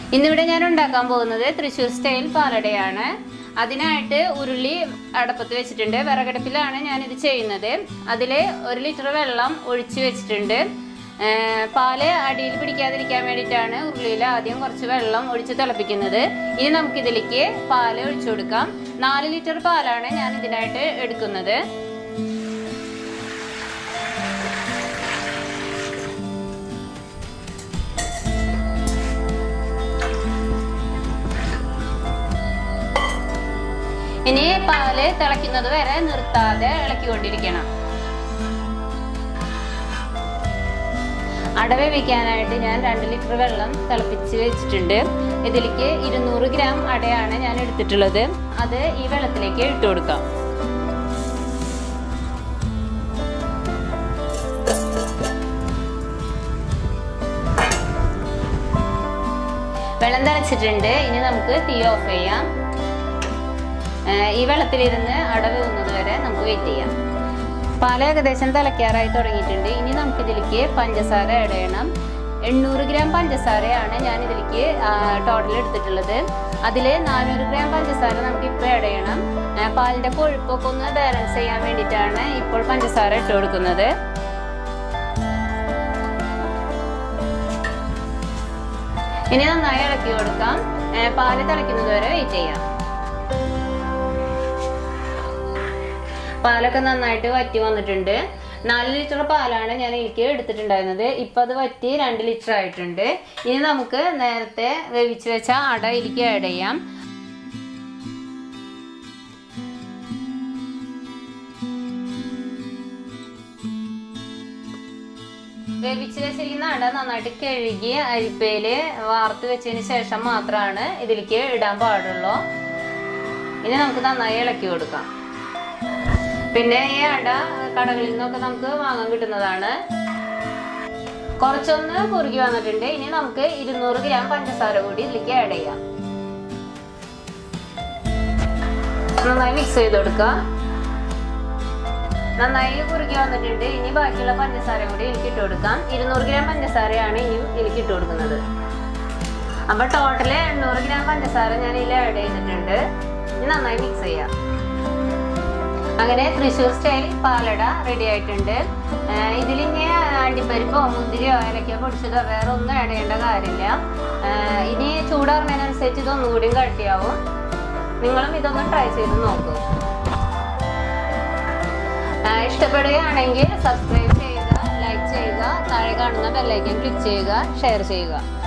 ഇന്നിവിടെ ഞാൻ ഉണ്ടാക്കാൻ പോകുന്നത് തൃശ്ശൂർ സ്റ്റൈൽ പാലടയാണ് അതിനായിട്ട് ഉരുളി അടപ്പത്ത് വെച്ചിട്ടുണ്ട് വിറകടുപ്പിലാണ് ഞാൻ ഇത് ചെയ്യുന്നത് അതിൽ ഒരു ലിറ്റർ വെള്ളം ഒഴിച്ച് വെച്ചിട്ടുണ്ട് ഏർ പാല് അടിയിൽ പിടിക്കാതിരിക്കാൻ വേണ്ടിയിട്ടാണ് ഉരുളിയിൽ ആദ്യം കുറച്ച് വെള്ളം ഒഴിച്ച് തിളപ്പിക്കുന്നത് ഇനി നമുക്കിതിലേക്ക് പാല് ഒഴിച്ചു കൊടുക്കാം നാല് ലിറ്റർ പാലാണ് ഞാൻ ഇതിനായിട്ട് എടുക്കുന്നത് ഇനി പാല് തിളയ്ക്കുന്നത് വരെ നിർത്താതെ ഇളക്കിക്കൊണ്ടിരിക്കണം അട വേവിക്കാനായിട്ട് ഞാൻ രണ്ട് ലിറ്റർ വെള്ളം തിളപ്പിച്ച് വെച്ചിട്ടുണ്ട് ഇതിലേക്ക് ഇരുന്നൂറ് ഗ്രാം അടയാണ് ഞാൻ എടുത്തിട്ടുള്ളത് അത് ഈ വെള്ളത്തിലേക്ക് ഇട്ട് കൊടുക്കാം വെള്ളം തിളച്ചിട്ടുണ്ട് ഇനി നമുക്ക് തീ ഓഫ് ചെയ്യാം ഏഹ് ഈ വെള്ളത്തിലിരുന്ന് അട വേവുന്നത് വരെ നമുക്ക് വെയിറ്റ് ചെയ്യാം പാൽ ഏകദേശം തിളയ്ക്കാറായി തുടങ്ങിയിട്ടുണ്ട് ഇനി നമുക്ക് ഇതിലേക്ക് പഞ്ചസാര ആഡ് ചെയ്യണം എണ്ണൂറ് ഗ്രാം പഞ്ചസാരയാണ് ഞാൻ ഇതിലേക്ക് ടോട്ടൽ എടുത്തിട്ടുള്ളത് അതിൽ നാനൂറ് ഗ്രാം പഞ്ചസാര നമുക്ക് ഇപ്പോൾ ആഡ് ചെയ്യണം ഏഹ് പാലിൻ്റെ കൊഴുപ്പൊക്കെ ഒന്ന് ബാലൻസ് ചെയ്യാൻ വേണ്ടിയിട്ടാണ് ഇപ്പോൾ പഞ്ചസാര ഇട്ട് കൊടുക്കുന്നത് ഇനി നന്നായി ഇളക്കി കൊടുക്കാം ഏഹ് പാല് തിളയ്ക്കുന്നത് വരെ വെയിറ്റ് ചെയ്യാം പാലൊക്കെ നന്നായിട്ട് വറ്റി വന്നിട്ടുണ്ട് നാല് ലിറ്റർ പാലാണ് ഞാൻ എനിക്ക് എടുത്തിട്ടുണ്ടായിരുന്നത് ഇപ്പൊ അത് വറ്റി രണ്ട് ലിറ്റർ ആയിട്ടുണ്ട് ഇനി നമുക്ക് നേരത്തെ വേവിച്ച് വെച്ച അട ഇതിലേക്ക് ആഡ് ചെയ്യാം വേവിച്ച് വെച്ചിരിക്കുന്ന അട നന്നായിട്ട് കഴുകി അരിപ്പയില് വാർത്ത് വെച്ചതിന് ശേഷം മാത്രമാണ് ഇതിലേക്ക് ഇടാൻ പാടുള്ളൂ ഇനി നമുക്ക് നന്നായി ഇളക്കി കൊടുക്കാം പിന്നെ ഈ അട കടകളിൽ നിന്നൊക്കെ നമുക്ക് വാങ്ങാൻ കിട്ടുന്നതാണ് കുറച്ചൊന്ന് കുറുകി വന്നിട്ടുണ്ട് ഇനി നമുക്ക് ഇരുന്നൂറ് ഗ്രാം പഞ്ചസാര കൂടി ഇതിലേക്ക് ആഡ് ചെയ്യാം നന്നായി മിക്സ് ചെയ്ത് കൊടുക്കുക നന്നായി കുറുകി വന്നിട്ടുണ്ട് ഇനി ബാക്കിയുള്ള പഞ്ചസാര കൂടി എനിക്ക് ഇട്ട് കൊടുക്കാം ഇരുന്നൂറ് ഗ്രാം പഞ്ചസാരയാണ് ഇനി എനിക്ക് ഇട്ട് കൊടുക്കുന്നത് അപ്പൊ ടോട്ടല് എണ്ണൂറ് ഗ്രാം പഞ്ചസാര ഞാൻ ഇതിൽ ആഡ് ചെയ്തിട്ടുണ്ട് ഇനി നന്നായി മിക്സ് ചെയ്യാം അങ്ങനെ തൃശ്ശൂർ സ്റ്റൈൽ പാലട റെഡി ആയിട്ടുണ്ട് ഇതിൽ ഇനി അണ്ടിപ്പരിപ്പോ മുന്തിരിയോ ഏലക്കയോ പൊടിച്ചതോ വേറെ ഒന്നും ആഡ് ചെയ്യേണ്ട കാര്യമില്ല ആഹ് ഇനി ചൂടാറുന്നതിനനുസരിച്ച് ഇതൊന്നും കൂടിയും കട്ടിയാവും നിങ്ങളും ഇതൊന്ന് ട്രൈ ചെയ്ത് നോക്കൂ ആഹ് ഇഷ്ടപ്പെടുകയാണെങ്കിൽ സബ്സ്ക്രൈബ് ചെയ്യുക ലൈക്ക് ചെയ്യുക താഴെ കാണുന്ന ബെല്ലൈക്കൻ ക്ലിക്ക് ചെയ്യുക ഷെയർ ചെയ്യുക